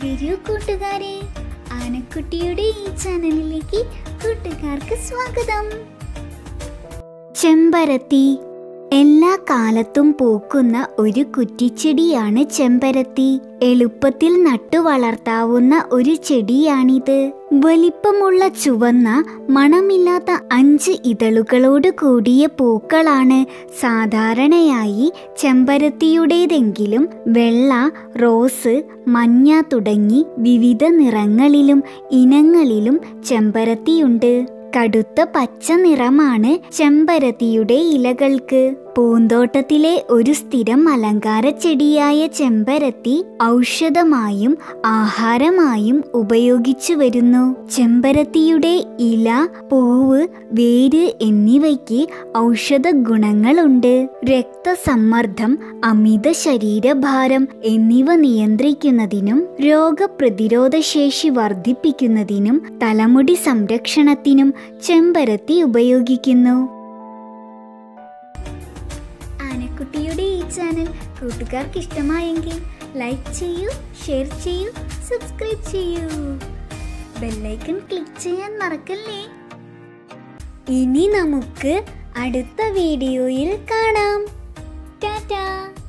വരൂ കൂട്ടുകാരെ ആനക്കുട്ടിയുടെ ഈ ചാനലിലേക്ക് കൂട്ടുകാർക്ക് സ്വാഗതം ചെമ്പരത്തി എല്ലാ കാലത്തും പൂക്കുന്ന ഒരു കുറ്റിച്ചെടിയാണ് ചെമ്പരത്തി എളുപ്പത്തിൽ നട്ടു വളർത്താവുന്ന ഒരു ചെടിയാണിത് വലിപ്പമുള്ള ചുവന്ന മണമില്ലാത്ത അഞ്ച് ഇതളുകളോട് കൂടിയ പൂക്കളാണ് സാധാരണയായി ചെമ്പരത്തിയുടേതെങ്കിലും വെള്ള റോസ് മഞ്ഞ തുടങ്ങി വിവിധ നിറങ്ങളിലും ഇനങ്ങളിലും ചെമ്പരത്തിയുണ്ട് കടുത്ത പച്ച നിറമാണ് ചെമ്പരത്തിയുടെ ഇലകൾക്ക് പൂന്തോട്ടത്തിലെ ഒരു സ്ഥിരം അലങ്കാര ചെടിയായ ചെമ്പരത്തി ഔഷധമായും ആഹാരമായും ഉപയോഗിച്ചു വരുന്നു ചെമ്പരത്തിയുടെ ഇല പൂവ് വേര് എന്നിവയ്ക്ക് ഔഷധ ഗുണങ്ങളുണ്ട് രക്തസമ്മർദ്ദം അമിത ശരീരഭാരം എന്നിവ നിയന്ത്രിക്കുന്നതിനും രോഗപ്രതിരോധ ശേഷി വർദ്ധിപ്പിക്കുന്നതിനും തലമുടി സംരക്ഷണത്തിനും ചെമ്പരത്തി ഉപയോഗിക്കുന്നു ആനക്കുട്ടിയുടെ ഈ ചാനൽ കൂട്ടുകാർക്ക് ഇഷ്ടമായെങ്കിൽ ലൈക്ക് ചെയ്യൂ ഷെയർ ചെയ്യൂ സബ്സ്ക്രൈബ് ചെയ്യൂ ബെല്ലൈക്കൺ ക്ലിക്ക് ചെയ്യാൻ മറക്കല്ലേ ഇനി നമുക്ക് അടുത്ത വീഡിയോയിൽ കാണാം ടാറ്റാ